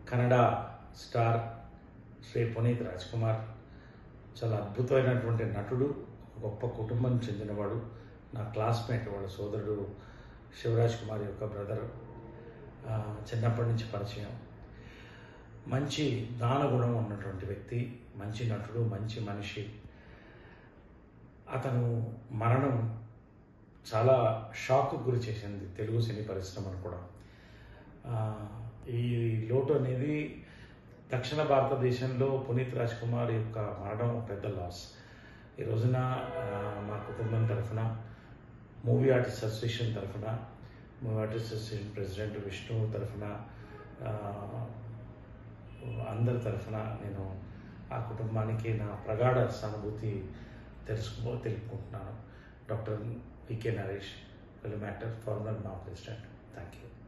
Kannada star Shri Puneeth Raj Kumar చాలా అద్భుతమైనటువంటి నటుడు గొప్ప కుటుంబం చెందినవాడు నా క్లాస్మేట్ వాళ్ళ సోదరుడు శివరాజ్ కుమార్ యొక్క బ్రదర్ చిన్నప్పటి నుంచి పరిచయం మంచి దానగుణం ఉన్నటువంటి వ్యక్తి మంచి నటుడు మంచి మనిషి అతను మరణం చాలా షాక్ గురి చేసింది తెలుగు సినీ పరిశ్రమను కూడా ఆ, ఈ లోటు అనేది దక్షిణ భారతదేశంలో పునీత్ రాజ్ కుమార్ యొక్క మరణం పెద్ద లాస్ ఈ రోజున ఆ, మా కుటుంబం తరఫున మూవీ ఆర్టిస్ట్ అసోసియేషన్ తరఫున movie artist association president Vishnu తరఫున ఆ, అందరి తరఫున నేను ఆ కుటుంబానికి నా ప్రగాఢ సానుభూతి తెలుసుకో తెలుపుకుంటున్నాను doctor V K Naresh film actor former MAA president thank you